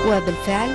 وبالفعل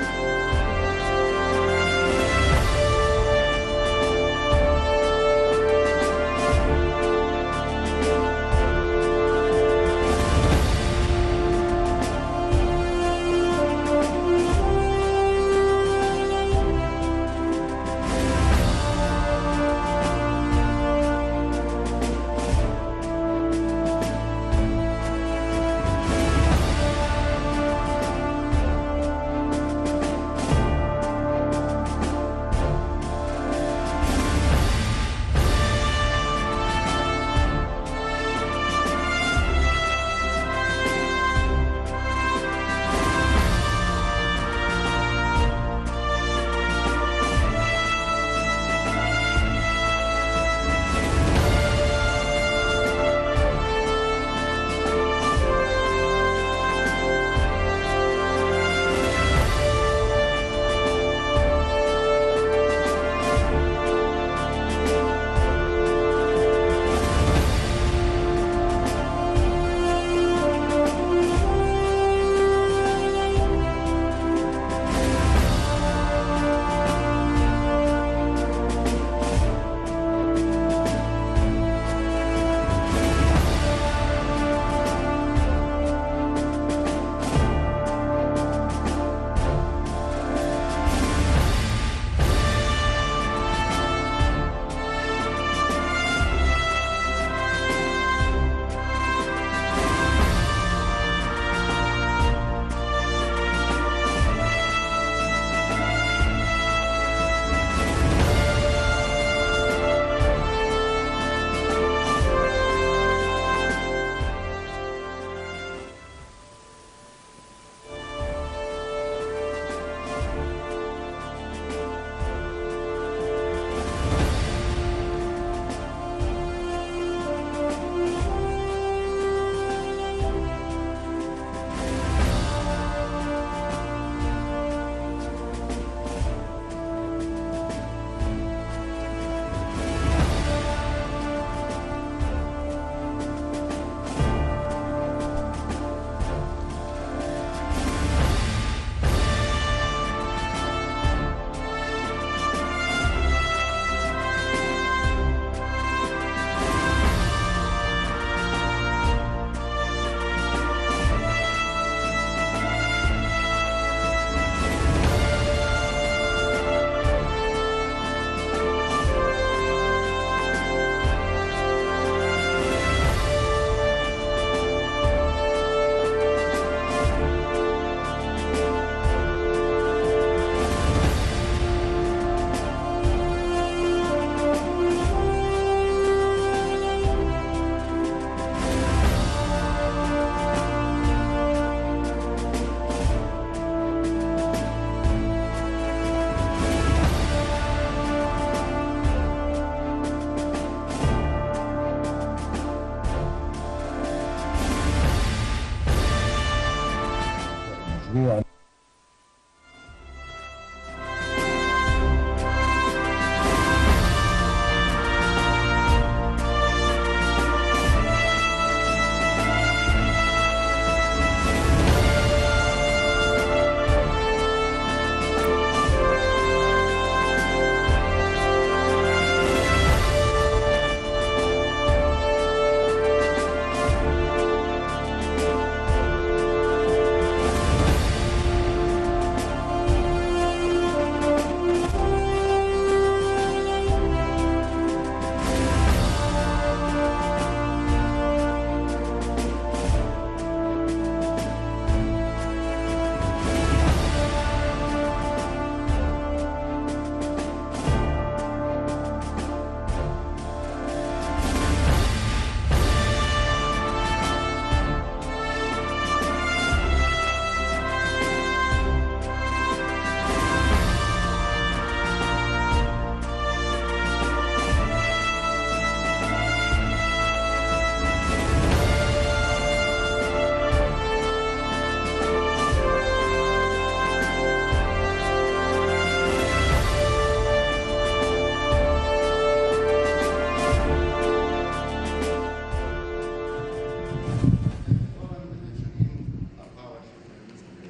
مشروع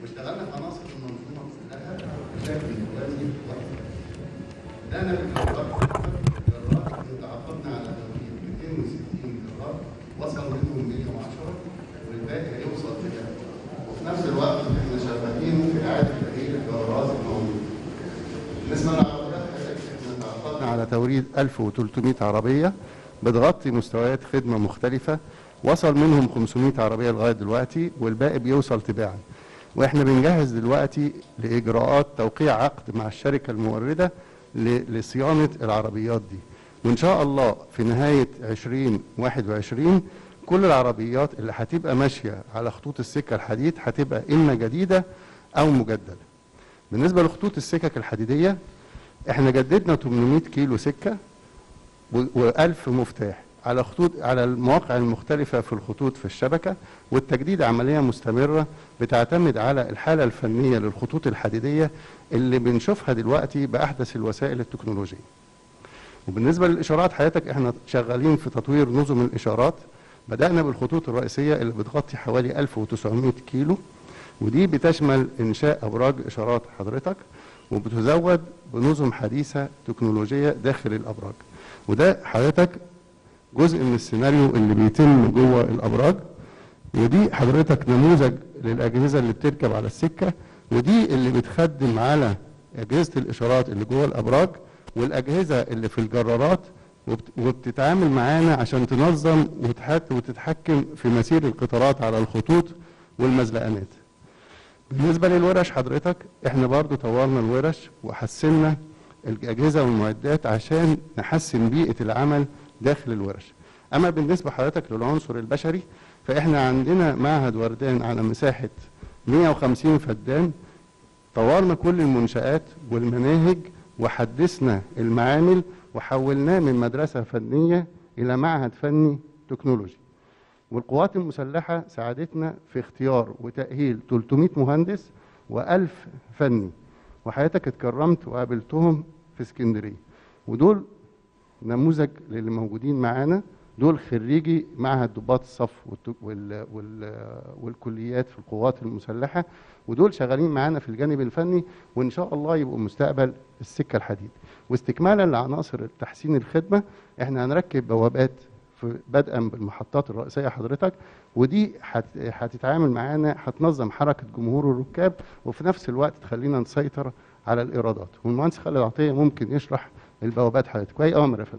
واشتغلنا في عناصر المنظومه كلها بشكل متوازي وحيد. بدانا بالجرارات الجرارات احنا تعاقدنا على تمويل 260 جرار وصل منهم 110 والباقي هيوصل كده وفي نفس الوقت احنا شغالين في اعاده تاهيل الجرارات الموجوده. بالنسبه للعربيات حضرتك احنا تعاقدنا على توريد 1300 عربيه بتغطي مستويات خدمه مختلفه وصل منهم 500 عربيه لغايه دلوقتي والباقي بيوصل تباعا. واحنا بنجهز دلوقتي لاجراءات توقيع عقد مع الشركه المورده ل- لصيانه العربيات دي. وان شاء الله في نهايه 2021 كل العربيات اللي هتبقى ماشيه على خطوط السكه الحديد هتبقى اما جديده او مجدده. بالنسبه لخطوط السكك الحديديه احنا جددنا 800 كيلو سكه و1000 مفتاح على خطوط على المواقع المختلفة في الخطوط في الشبكة والتجديد عملية مستمرة بتعتمد على الحالة الفنية للخطوط الحديدية اللي بنشوفها دلوقتي بأحدث الوسائل التكنولوجية. وبالنسبة للإشارات حضرتك احنا شغالين في تطوير نظم الإشارات بدأنا بالخطوط الرئيسية اللي بتغطي حوالي 1900 كيلو ودي بتشمل إنشاء أبراج إشارات حضرتك وبتزود بنظم حديثة تكنولوجية داخل الأبراج وده حضرتك جزء من السيناريو اللي بيتم جوه الابراج ودي حضرتك نموذج للاجهزه اللي بتركب على السكه ودي اللي بتخدم على اجهزه الاشارات اللي جوه الابراج والاجهزه اللي في الجرارات وبت- وبتتعامل معانا عشان تنظم وتحت وتتحكم في مسير القطارات على الخطوط والمزلقانات. بالنسبه للورش حضرتك احنا برضو طورنا الورش وحسنا الاجهزه والمعدات عشان نحسن بيئه العمل داخل الورش اما بالنسبه حضرتك للعنصر البشري فاحنا عندنا معهد وردان على مساحه 150 فدان طورنا كل المنشآت والمناهج وحدثنا المعامل وحولناه من مدرسة فنية إلى معهد فني تكنولوجي والقوات المسلحة ساعدتنا في اختيار وتأهيل 300 مهندس و1000 فني وحياتك اتكرمت وقابلتهم في اسكندرية ودول نموذج للي موجودين معانا دول خريجي معهد ضباط الصف والت- وال وال والكليات في القوات المسلحة ودول شغالين معانا في الجانب الفني وإن شاء الله يبقوا مستقبل السكة الحديد واستكمالا لعناصر تحسين الخدمة احنا هنركب بوابات في بدءا بالمحطات الرئيسية حضرتك ودي هت- هتتعامل معانا هتنظم حركة جمهور الركاب وفي نفس الوقت تخلينا نسيطر على الإيرادات والمهندس خالد عطية ممكن يشرح البوابات حضرتك وأي أمر يا فندم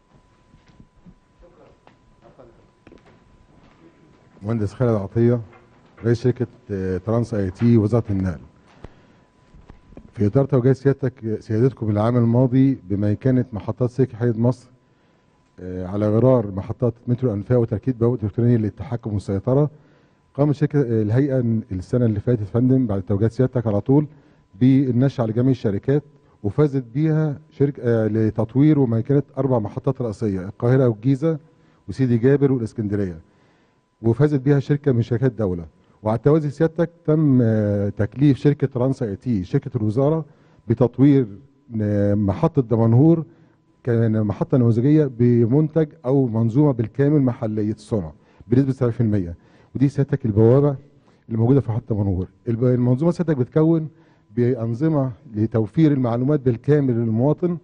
مهندس خالد عطيه رئيس شركه آه، ترانس اي تي وزاره النقل في اطار توجيهات سيادتك سيادتكم العام الماضي بميكنه محطات سكه حديد مصر آه، على غرار محطات مترو انفاق وتركيب بوابه الكترونيه للتحكم والسيطره قامت شركه آه، الهيئه السنه اللي فاتت يا فندم بعد توجيهات سيادتك على طول بالنشر على جميع الشركات وفازت بيها شركه آه، لتطوير وميكنه اربع محطات رئيسيه القاهره والجيزه وسيدي جابر والاسكندريه وفازت بيها شركه من شركات الدوله وعلى التوازي سيادتك تم آه، تكليف شركه ترانس اي تي شركه الوزاره بتطوير آه، محطه دمنهور كان محطه نموذجيه بمنتج او منظومه بالكامل محليه الصنع بنسبه 70% ودي سيادتك البوابه اللي موجوده في محطه دمنهور الب- المنظومه سيادتك بتكون بانظمه لتوفير المعلومات بالكامل للمواطن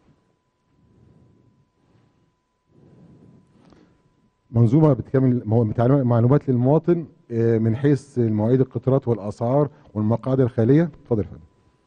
منظومه بتكمل مو- بتعلم- معلومات للمواطن آه، من حيث مواعيد القطارات والاسعار والمقاعد الخاليه اتفضل يا فندم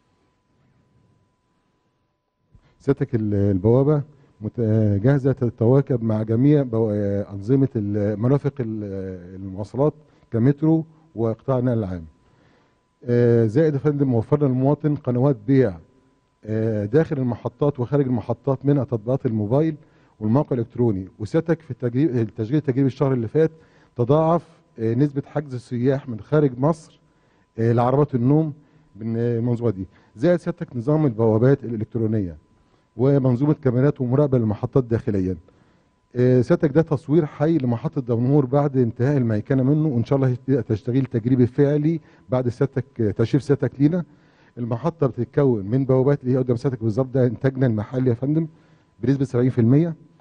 سيادتك ال- البوابه مت- آه، جاهزه تتواكب مع جميع بو- آه، انظمه ال- مرافق ال- آه، المواصلات كمترو وقطاع النقل العام آه، زائد يا فندم وفرنا للمواطن قنوات بيع آه، داخل المحطات وخارج المحطات منها تطبيقات الموبايل والموقع الالكتروني وسيادتك في التجريب التشغيل التجريبي الشهر اللي فات تضاعف آه، نسبه حجز السياح من خارج مصر آه، لعربات النوم بالمنظومه دي زائد سيادتك نظام البوابات الالكترونيه ومنظومه كاميرات ومراقبه للمحطات داخليا آه، سيادتك ده تصوير حي لمحطه دمنهور بعد انتهاء الميكنه منه وان شاء الله هيبقى تشغيل تجريبي فعلي بعد سيادتك آه، تشريف سيادتك لينا المحطه بتتكون من بوابات اللي هي قدام سيادتك بالظبط ده انتاجنا المحلي يا فندم بنسبه 70%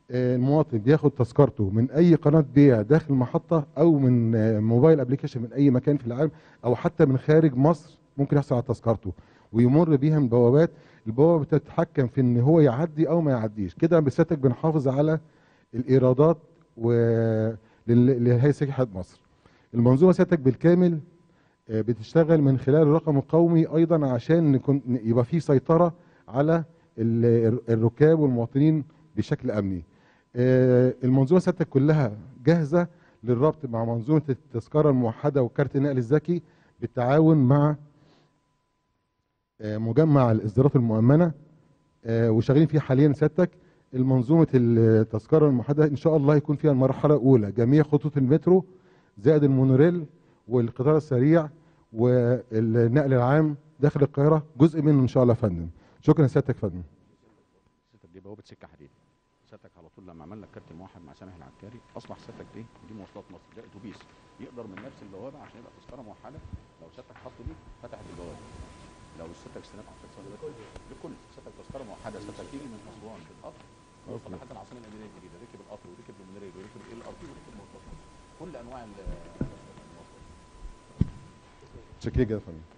آه، المواطن بياخد تذكرته من اي قناه بيع داخل المحطه او من آه، موبايل ابلكيشن من اي مكان في العالم او حتى من خارج مصر ممكن يحصل على تذكرته ويمر بيها من بوابات البوابه بتتحكم في ان هو يعدي او ما يعديش كده بسيادتك بنحافظ على الايرادات و لل- لهيئه سياحه مصر المنظومه سيادتك بالكامل آه، بتشتغل من خلال الرقم القومي ايضا عشان نكون يبقى في سيطره على ال- الركاب والمواطنين بشكل امني آه، المنظومه سيادتك كلها جاهزه للربط مع منظومه التذكره الموحده وكارت النقل الذكي بالتعاون مع آه، مجمع الاصدارات المؤمنه آه، وشغالين فيه حاليا سيادتك المنظومه التذكره الموحده ان شاء الله يكون فيها المرحله الاولى جميع خطوط المترو زائد المونوريل والقطار السريع والنقل العام داخل القاهره جزء منه ان شاء الله يا فندم شكرا سيادتك يا فندم سيادتك دي بوابه سكه حديد سيادتك على طول لما عملنا الكارت الموحد مع سامح العكاري اصبح سيادتك دي دي مواصلات مصر ده اتوبيس يقدر من نفس البوابه عشان يبقى تذكره موحده لو سيادتك حطه دي فتحت البوابه لو سيادتك استلام على التذكره لكل سيادتك تذكره موحده سيادتك تيجي من اسوان بالقطر يوصل لحد العاصمه الاداريه الجديده ركب القطر وركب المونوريل وركب ال ار تي وركب المواصلات كل انواع ال- المواصلات شكرا جدا يا فندم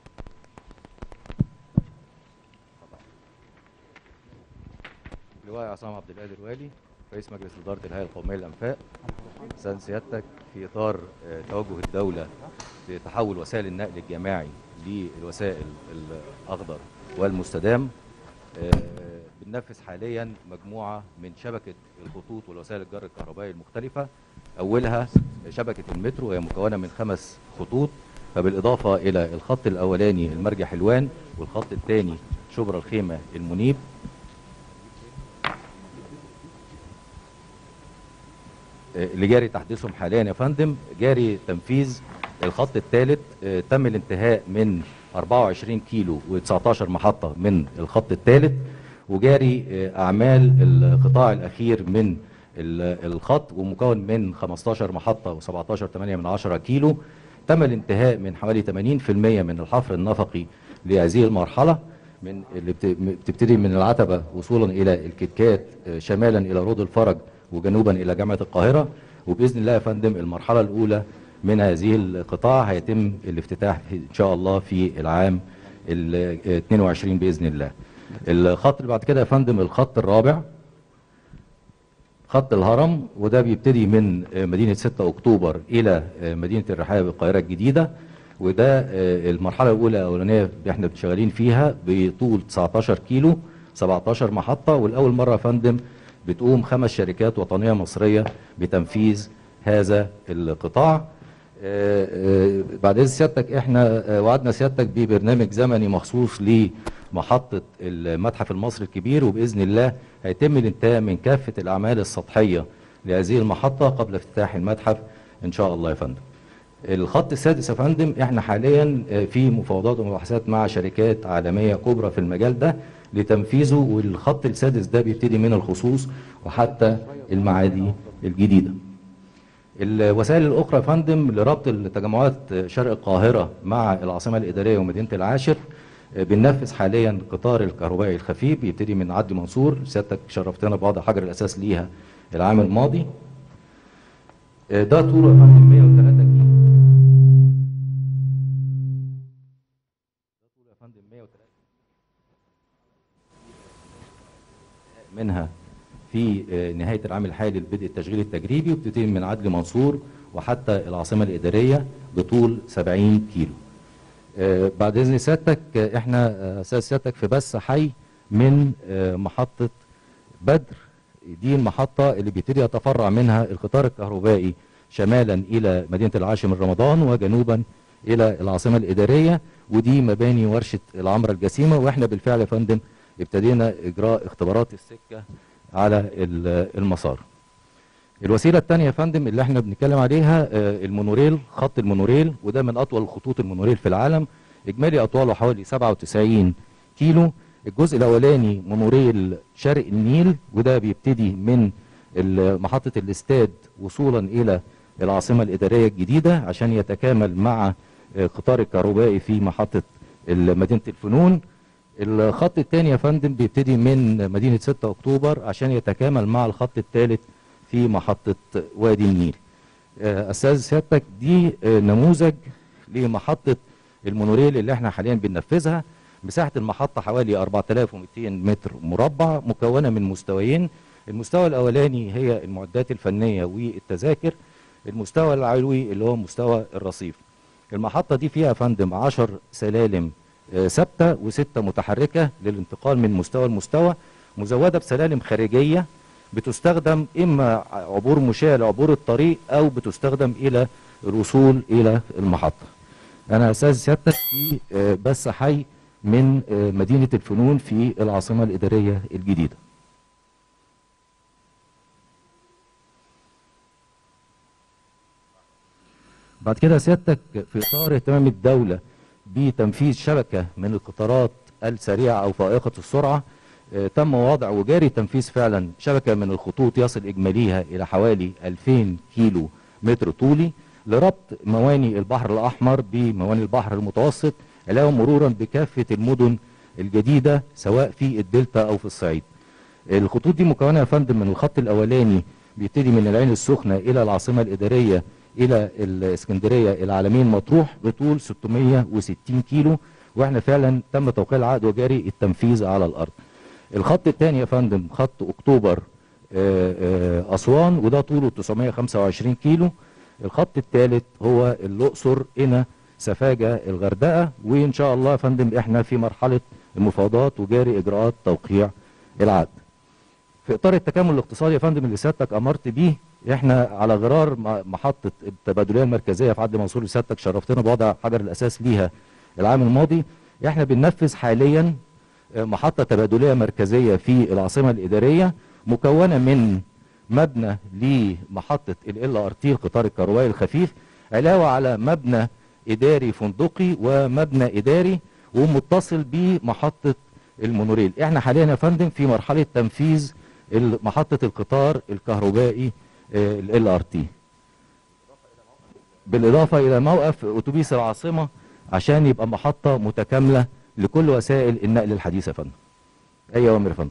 لواء عصام عبد القادر والي رئيس مجلس إدارة الهيئة القومية للأنفاق سأل سيادتك في إطار آه، توجه الدولة في تحول وسائل النقل الجماعي للوسائل الأخضر والمستدام آه، بننفذ حاليا مجموعة من شبكة الخطوط والوسائل الجر الكهربائي المختلفة أولها شبكة المترو وهي مكونة من خمس خطوط فبالإضافة إلى الخط الأولاني المرجع حلوان والخط الثاني شبرا الخيمة المنيب اللي جاري تحديثهم حاليا يا فندم جاري تنفيذ الخط الثالث آه، تم الانتهاء من 24 كيلو و19 محطة من الخط الثالث وجاري آه، أعمال القطاع الأخير من ال- الخط ومكون من 15 محطة و17 8 من 10 كيلو تم الانتهاء من حوالي 80% من الحفر النفقي لهذه المرحلة من اللي بت- بتبتدي من العتبة وصولا إلى الكتكات آه، شمالا إلى رود الفرج وجنوبا إلى جامعة القاهرة وبإذن الله يا فندم المرحلة الأولى من هذه القطاع هيتم الافتتاح في- إن شاء الله في العام ال 22 بإذن الله الخط اللي بعد كده يا فندم الخط الرابع خط الهرم وده بيبتدي من آه، مدينة 6 أكتوبر إلى آه، مدينة الرحاب القاهرة الجديدة وده آه، المرحلة الأولى الأولانية اللي احنا شغالين فيها بطول 19 كيلو 17 محطة والأول مرة يا فندم بتقوم خمس شركات وطنية مصرية بتنفيذ هذا القطاع آه، آه، بعد اذن سيادتك احنا آه، وعدنا سيادتك ببرنامج زمني مخصوص لمحطه المتحف المصري الكبير وباذن الله هيتم الانتهاء من كافه الاعمال السطحيه لهذه المحطه قبل افتتاح المتحف ان شاء الله يا فندم. الخط السادس يا فندم احنا حاليا آه، في مفاوضات ومباحثات مع شركات عالميه كبرى في المجال ده لتنفيذه والخط السادس ده بيبتدي من الخصوص وحتى المعادي الجديده. الوسائل الاخرى يا فندم لربط التجمعات شرق القاهره مع العاصمه الاداريه ومدينه العاشر آه، بننفذ حاليا قطار الكهربائي الخفيف بيبتدي من عدلي منصور سيادتك شرفتنا بوضع حجر الاساس ليها العام الماضي آه، ده طوله يا فندم 103 كيلو ده طوله يا فندم 103 منها في آه، نهايه العام الحالي لبدء التشغيل التجريبي وبتبتدي من عدلي منصور وحتى العاصمه الاداريه بطول 70 كيلو. آه، بعد اذن سيادتك آه، احنا آه، استاذ سيادتك في بث حي من آه، محطه بدر دي المحطه اللي بيبتدي يتفرع منها القطار الكهربائي شمالا الى مدينه العاشر من رمضان وجنوبا الى العاصمه الاداريه ودي مباني ورشه العمره الجسيمه واحنا بالفعل يا فندم ابتدينا اجراء اختبارات السكه على ال- المسار. الوسيله الثانيه يا فندم اللي احنا بنتكلم عليها آه، المونوريل خط المونوريل وده من اطول خطوط المونوريل في العالم اجمالي اطواله حوالي 97 كيلو الجزء الاولاني مونوريل شرق النيل وده بيبتدي من ال- محطه الاستاد وصولا الى العاصمه الاداريه الجديده عشان يتكامل مع آه، قطار الكهربائي في محطه ال- مدينه الفنون الخط الثاني يا فندم بيبتدي من مدينة 6 أكتوبر عشان يتكامل مع الخط الثالث في محطة وادي النيل آه، أستاذ سيادتك دي آه، نموذج لمحطة المونوريل اللي احنا حاليا بننفذها مساحة المحطة حوالي 4200 متر مربع مكونة من مستويين المستوى الأولاني هي المعدات الفنية والتذاكر المستوى العلوي اللي هو مستوى الرصيف المحطة دي فيها يا فندم 10 سلالم آه، ثابتة وستة متحركة للانتقال من مستوى لمستوى مزودة بسلالم خارجية بتستخدم إما عبور مشاة لعبور الطريق أو بتستخدم إلى الوصول إلى المحطة أنا أستاذ سيادتك في آه، بس حي من آه، مدينة الفنون في العاصمة الإدارية الجديدة بعد كده سيادتك في اطار اهتمام الدوله بتنفيذ شبكه من القطارات السريعه او فائقه السرعه آه، تم وضع وجاري تنفيذ فعلا شبكه من الخطوط يصل اجماليها الى حوالي 2000 كيلو متر طولي لربط مواني البحر الاحمر بمواني البحر المتوسط علاوه مرورا بكافه المدن الجديده سواء في الدلتا او في الصعيد. الخطوط دي مكونه يا فندم من الخط الاولاني بيبتدي من العين السخنه الى العاصمه الاداريه الى الاسكندريه العالمين مطروح بطول 660 كيلو واحنا فعلا تم توقيع العقد وجاري التنفيذ على الارض. الخط الثاني يا فندم خط اكتوبر آه، آه، اسوان وده طوله 925 كيلو. الخط الثالث هو الاقصر قنا سفاجه الغردقه وان شاء الله يا فندم احنا في مرحله المفاوضات وجاري اجراءات توقيع العقد. في اطار التكامل الاقتصادي يا فندم اللي سيادتك امرت بيه احنا على غرار م- محطه التبادليه المركزيه في عبد منصور اللي سيادتك شرفتنا بوضع حجر الاساس ليها العام الماضي احنا بننفذ حاليا آه، محطه تبادليه مركزيه في العاصمه الاداريه مكونه من مبنى لمحطه ال ار تي القطار الكهربائي الخفيف علاوه على مبنى اداري فندقي ومبنى اداري ومتصل بمحطه المونوريل احنا حاليا يا فندم في مرحله تنفيذ ال- محطه القطار الكهربائي ال ار تي بالاضافه الى موقف اتوبيس العاصمه عشان يبقى محطه متكامله لكل وسائل النقل الحديثه يا فندم اي اوامر يا فندم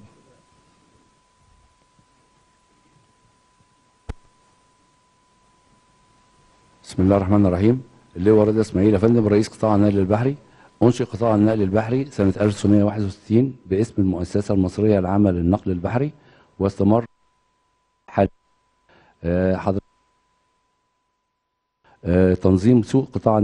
بسم الله الرحمن الرحيم اللواء رضا اسماعيل يا فندم رئيس قطاع النقل البحري انشئ قطاع النقل البحري سنه 1961 باسم المؤسسه المصريه العامه للنقل البحري واستمر حال آه، حضر آه، تنظيم سوق قطاع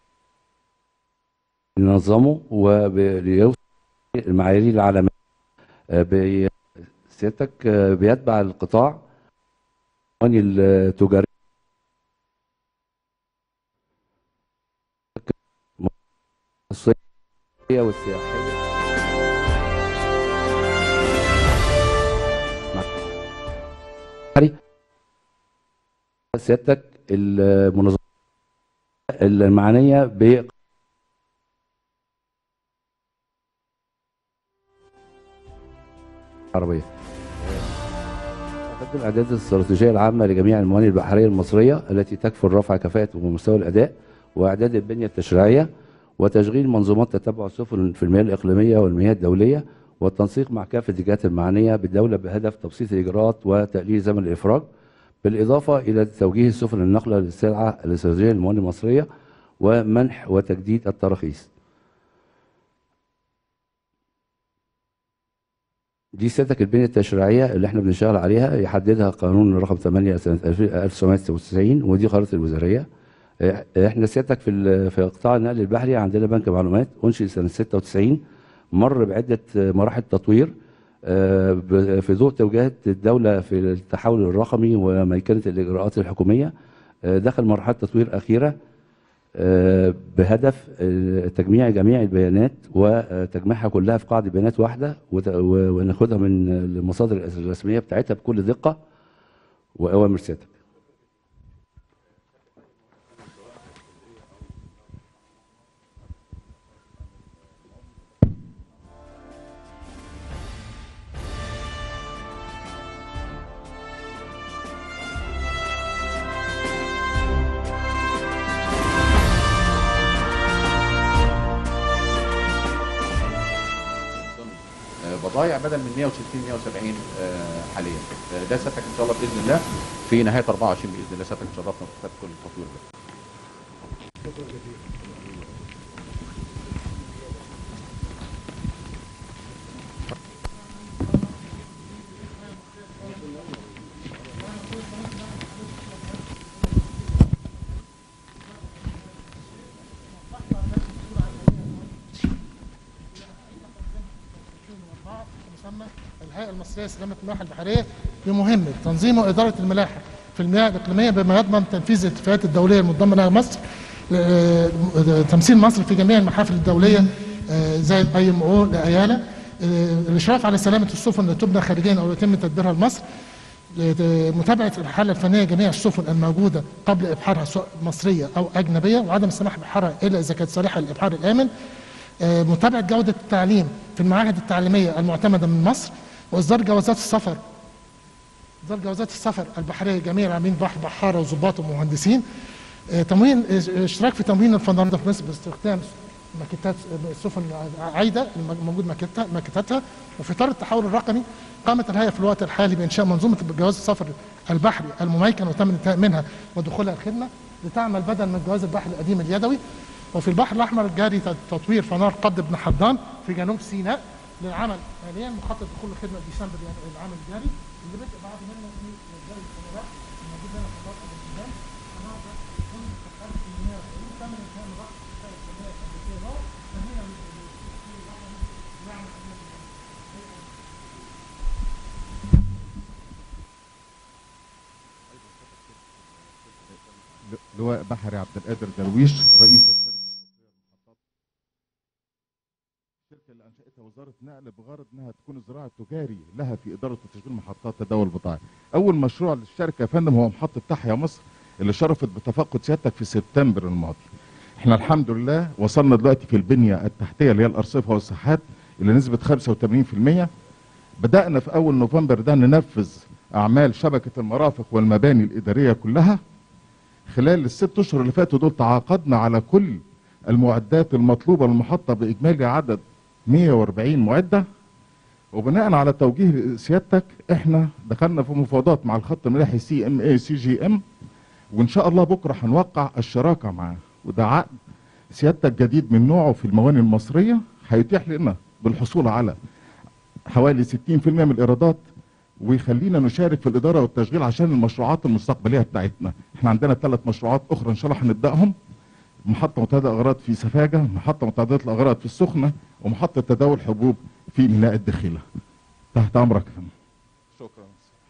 ينظمه وليوصل المعايير العالميه آه، بي- سيادتك آه، بيتبع القطاع القوانين التجاريه الصينية والسياحية مع- سيادتك المنظمات المعنية ب عربية تقدم الإعداد الاستراتيجية العامة لجميع الموانئ البحرية المصرية التي تكفل رفع كفاءة ومستوى الأداء وإعداد البنية التشريعية وتشغيل منظومات تتبع السفن في المياه الإقليمية والمياه الدولية والتنسيق مع كافة الجهات المعنية بالدولة بهدف تبسيط الإجراءات وتقليل زمن الإفراج بالإضافة إلى توجيه السفن النقلة للسلعة الاستراتيجية للموانئ المصرية ومنح وتجديد التراخيص دي سيادتك البنية التشريعية اللي احنا بنشتغل عليها يحددها قانون رقم 8 سنة 1996 ودي قرارات الوزارية اه، احنا سيادتك في ال- في قطاع النقل البحري عندنا بنك معلومات انشئ سنة 96 مر بعدة مراحل تطوير اه، ب- في ضوء توجيهات الدولة في التحول الرقمي وميكنة الإجراءات الحكومية اه، دخل مرحلة تطوير أخيرة آه، بهدف آه، تجميع جميع البيانات وتجميعها كلها في قاعدة بيانات واحدة وت- و- وناخدها من المصادر الرسمية بتاعتها بكل دقة وأوامر سيادتك. البضائع بدل من 160 170 آه، حاليا آه، ده سيادتك ان شاء الله باذن الله في نهايه 24 باذن الله سيادتك تشرفنا في كل التطوير ده مسمى الهيئه المصريه لسلامه الملاحه البحريه بمهمه تنظيم واداره الملاحه في المياه الاقليميه بما يضمن تنفيذ الاتفاقيات الدوليه المنضمه لها مصر آه، تمثيل مصر في جميع المحافل الدوليه آه، زي الاي ام او لايالا آه، الاشراف على سلامه السفن التي تبنى خارجيا او يتم تدبيرها لمصر متابعه الحاله الفنيه جميع السفن الموجوده قبل ابحارها سواء مصريه او اجنبيه وعدم السماح بابحارها الا اذا كانت صالحه للابحار الامن آه، متابعه جوده التعليم في المعاهد التعليميه المعتمده من مصر واصدار جوازات السفر اصدار جوازات السفر البحريه لجميع العاملين بحر بحاره وظباط ومهندسين آه، تموين آه، اشتراك في تموين الفنادق في مصر باستخدام ماكيتات آه، سفن عايده الموجود ماكيتها- ماكيتاتها وفي اطار التحول الرقمي قامت الهيئه في الوقت الحالي بانشاء منظومه جواز السفر البحري المميكن وتم الانتهاء منها ودخولها الخدمه لتعمل بدل من الجواز البحري القديم اليدوي وفي البحر الاحمر جاري تطوير فنار قد بن حضان في جنوب سيناء للعمل حاليا مخطط دخول الخدمه ديسمبر يعني العام الجاري اللي بدأ بعد منه في جاري الفنارات الموجود هنا في الوقت الالتزام الفنار ده يكون في 1840 تم الانتهاء من رقم الشركه الجمعيه الامريكيه له تمهيدا للتطوير الرقمي ويعمل خدمه لواء بحري عبد القادر درويش رئيس الشركه المصريه للمحطات الشركه اللي انشاتها وزاره نقل بغرض انها تكون الزراعه التجاري لها في اداره وتشغيل محطات تداول البضائع. اول مشروع للشركه يا فندم هو محطه تحيا مصر اللي شرفت بتفقد سيادتك في سبتمبر الماضي. احنا الحمد لله وصلنا دلوقتي في البنيه التحتيه اللي هي الارصفه والساحات اللي نسبه 85% بدانا في اول نوفمبر ده ننفذ اعمال شبكه المرافق والمباني الاداريه كلها خلال الست اشهر اللي فاتوا دول تعاقدنا على كل المعدات المطلوبه للمحطه باجمالي عدد 140 معده وبناء على توجيه سيادتك احنا دخلنا في مفاوضات مع الخط الملاحي سي ام اي سي جي ام وان شاء الله بكره هنوقع الشراكه معاه وده عقد سيادتك جديد من نوعه في الموانئ المصريه هيتيح لنا بالحصول على حوالي 60% من الايرادات ويخلينا نشارك في الاداره والتشغيل عشان المشروعات المستقبليه بتاعتنا احنا عندنا ثلاث مشروعات اخرى ان شاء الله هنبداهم محطه متعدده الاغراض في سفاجه محطه متعدده الاغراض في السخنه ومحطه تداول حبوب في ميناء الدخيله تحت امرك يا فندم. شكرا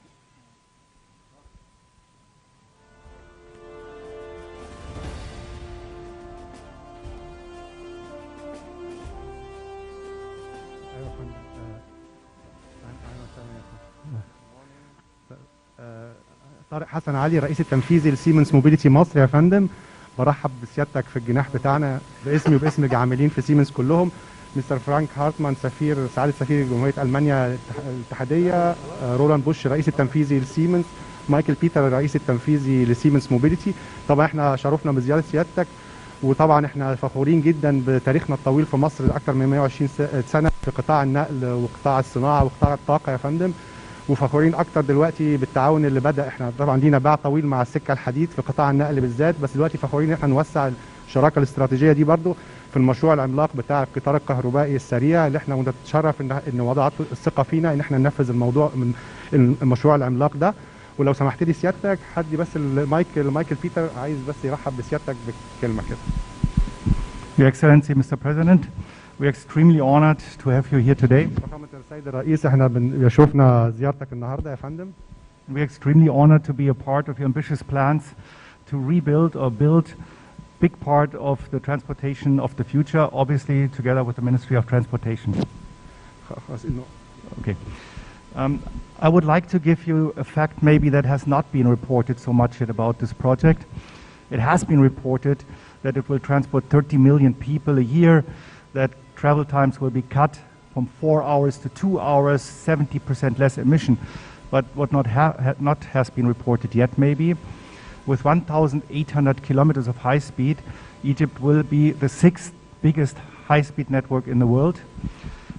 ايوه يا فندم آه، أهلاً وسهلاً يا فندم. آه، طارق حسن علي رئيس التنفيذي لسيمنز موبيليتي مصر يا فندم برحب بسيادتك في الجناح بتاعنا باسمي وباسم العاملين في سيمنز كلهم مستر فرانك هارتمان سفير سعاده سفير جمهوريه المانيا الاتح- الاتحاديه آه، رولاند بوش رئيس التنفيذي لسيمنز مايكل بيتر الرئيس التنفيذي لسيمنز موبيليتي طبعا احنا شرفنا بزياره سيادتك وطبعا احنا فخورين جدا بتاريخنا الطويل في مصر لاكثر من 120 س- سنه في قطاع النقل وقطاع الصناعه وقطاع الطاقه يا فندم وفخورين اكتر دلوقتي بالتعاون اللي بدا احنا طبعا لينا باع طويل مع السكه الحديد في قطاع النقل بالذات بس دلوقتي فخورين ان احنا نوسع الشراكه الاستراتيجيه دي برضو في المشروع العملاق بتاع القطار الكهربائي السريع اللي احنا نتشرف ان ان وضعت الثقه فينا ان احنا ننفذ الموضوع من المشروع العملاق ده ولو سمحت لي سيادتك حد بس المايك مايكل بيتر عايز بس يرحب بسيادتك بكلمه كده Your Excellency, Mr. President, we're extremely honored to have you here today. فخامه السيد الرئيس احنا بنشوفنا زيارتك النهارده يا فندم We're extremely honored to be a part of your ambitious plans to rebuild or build big part of the transportation of the future, obviously together with the Ministry of Transportation. خلاص انه Okay. Um, I would like to give you a fact maybe that has not been reported so much yet about this project. It has been reported that it will transport 30 million people a year, that travel times will be cut from four hours to two hours, 70% less emission. But what not, ha- ha- not has been reported yet maybe, with 1,800 kilometers of high speed, Egypt will be the sixth biggest high speed network in the world.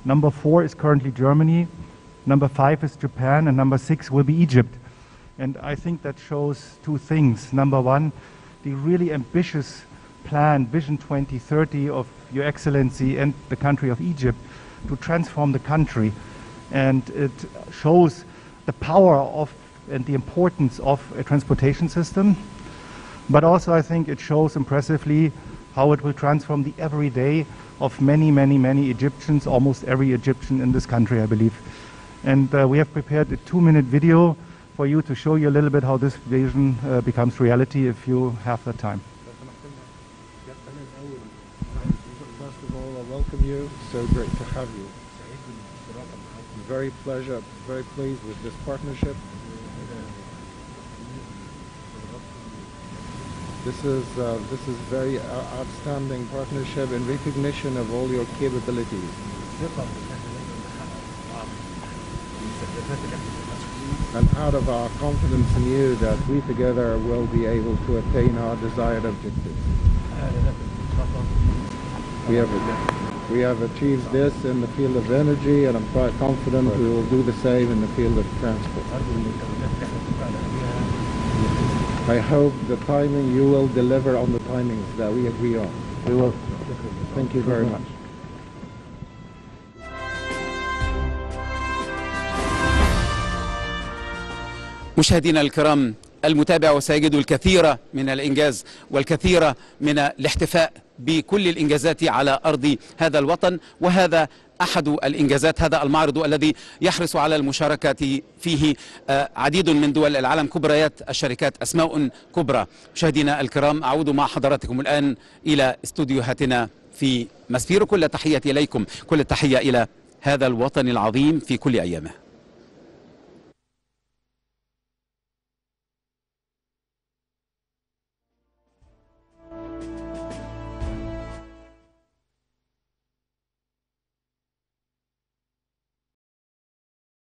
Number four is currently Germany. Number five is Japan, and number six will be Egypt. And I think that shows two things. Number one, the really ambitious plan, Vision 2030 of Your Excellency and the country of Egypt to transform the country. And it shows the power of and the importance of a transportation system. But also, I think it shows impressively how it will transform the everyday of many, many, many Egyptians, almost every Egyptian in this country, I believe. And uh, we have prepared a two minute video for you to show you a little bit how this vision uh, becomes reality if you have the time. First of all, I welcome you. So great to have you. I'm very pleasure, very pleased with this partnership. This is uh, this is very uh, outstanding partnership in recognition of all your capabilities. And out of our confidence in you that we together will be able to attain our desired objectives. We have, we have achieved this in the field of energy and I'm quite confident we will do the same in the field of transport. I hope the timing, you will deliver on the timings that we agree on. We will. Thank you very much. مشاهدينا الكرام المتابع سيجد الكثير من الإنجاز والكثير من الاحتفاء بكل الإنجازات على أرض هذا الوطن وهذا أحد الإنجازات هذا المعرض الذي يحرص على المشاركة فيه آه، عديد من دول العالم كبريات الشركات أسماء كبرى مشاهدينا الكرام أعود مع حضراتكم الآن إلى استوديوهاتنا في مسفير كل تحية إليكم كل التحية إلى هذا الوطن العظيم في كل أيامه